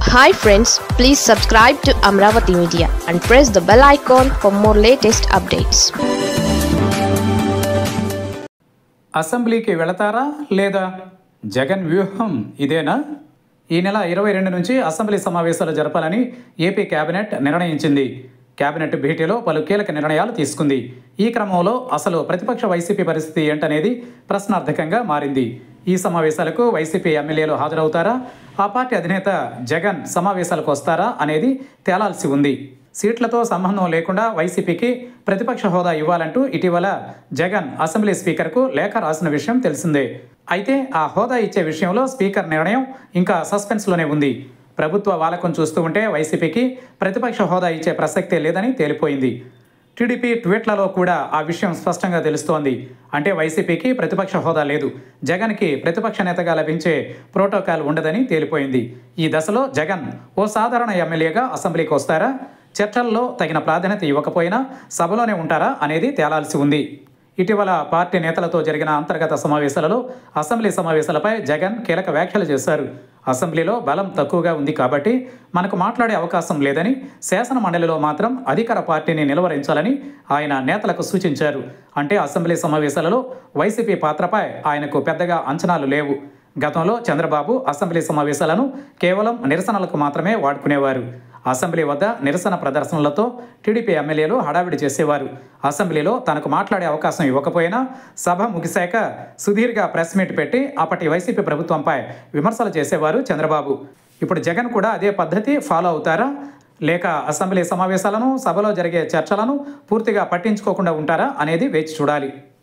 hi friends please subscribe to Amaravati media and press the bell icon for more latest updates అసెంబ్లీకి వెళతారా లేదా జగన్ వ్యూహం ఇదేనా ఈ నెల ఇరవై రెండు నుంచి అసెంబ్లీ సమావేశాలు జరపాలని ఏపీ కేబినెట్ నిర్ణయించింది కేబినెట్ భేటీలో పలు కీలక నిర్ణయాలు తీసుకుంది ఈ క్రమంలో అసలు ప్రతిపక్ష వైసీపీ పరిస్థితి ఏంటనేది ప్రశ్నార్థకంగా మారింది ఈ సమావేశాలకు వైసీపీ ఎమ్మెల్యేలు హాజరవుతారా ఆ పార్టీ అధినేత జగన్ సమావేశాలకు వస్తారా అనేది తేలాల్సి ఉంది సీట్లతో సంబంధం లేకుండా వైసీపీకి ప్రతిపక్ష హోదా ఇవ్వాలంటూ ఇటీవల జగన్ అసెంబ్లీ స్పీకర్కు లేఖ రాసిన విషయం తెలిసిందే అయితే ఆ హోదా ఇచ్చే విషయంలో స్పీకర్ నిర్ణయం ఇంకా సస్పెన్స్లోనే ఉంది ప్రభుత్వ వాలకం చూస్తూ ఉంటే వైసీపీకి ప్రతిపక్ష హోదా ఇచ్చే ప్రసక్తే లేదని తేలిపోయింది టీడీపీ ట్వీట్లలో కూడా ఆ విషయం స్పష్టంగా తెలుస్తోంది అంటే వైసీపీకి ప్రతిపక్ష హోదా లేదు జగన్కి ప్రతిపక్ష నేతగా లభించే ప్రోటోకాల్ ఉండదని తేలిపోయింది ఈ దశలో జగన్ ఓ సాధారణ ఎమ్మెల్యేగా అసెంబ్లీకి వస్తారా చర్చల్లో తగిన ప్రాధాన్యత ఇవ్వకపోయినా సభలోనే ఉంటారా అనేది తేలాల్సి ఉంది ఇటీవల పార్టీ నేతలతో జరిగిన అంతర్గత సమావేశాలలో అసెంబ్లీ సమావేశాలపై జగన్ కీలక వ్యాఖ్యలు చేశారు అసెంబ్లీలో బలం తక్కువగా ఉంది కాబట్టి మనకు మాట్లాడే అవకాశం లేదని శాసన మండలిలో మాత్రం అధికార పార్టీని నిలువరించాలని ఆయన నేతలకు సూచించారు అంటే అసెంబ్లీ సమావేశాలలో వైసీపీ పాత్రపై ఆయనకు పెద్దగా అంచనాలు లేవు గతంలో చంద్రబాబు అసెంబ్లీ సమావేశాలను కేవలం నిరసనలకు మాత్రమే వాడుకునేవారు అసెంబ్లీ వద్ద నిరసన ప్రదర్శనలతో టీడీపీ ఎమ్మెల్యేలు హడావిడి చేసేవారు అసెంబ్లీలో తనకు మాట్లాడే అవకాశం ఇవ్వకపోయినా సభ ముగిశాక సుదీర్ఘ ప్రెస్ మీట్ పెట్టి అప్పటి వైసీపీ ప్రభుత్వంపై విమర్శలు చేసేవారు చంద్రబాబు ఇప్పుడు జగన్ కూడా అదే పద్ధతి ఫాలో అవుతారా లేక అసెంబ్లీ సమావేశాలను సభలో జరిగే చర్చలను పూర్తిగా పట్టించుకోకుండా ఉంటారా అనేది వేచి చూడాలి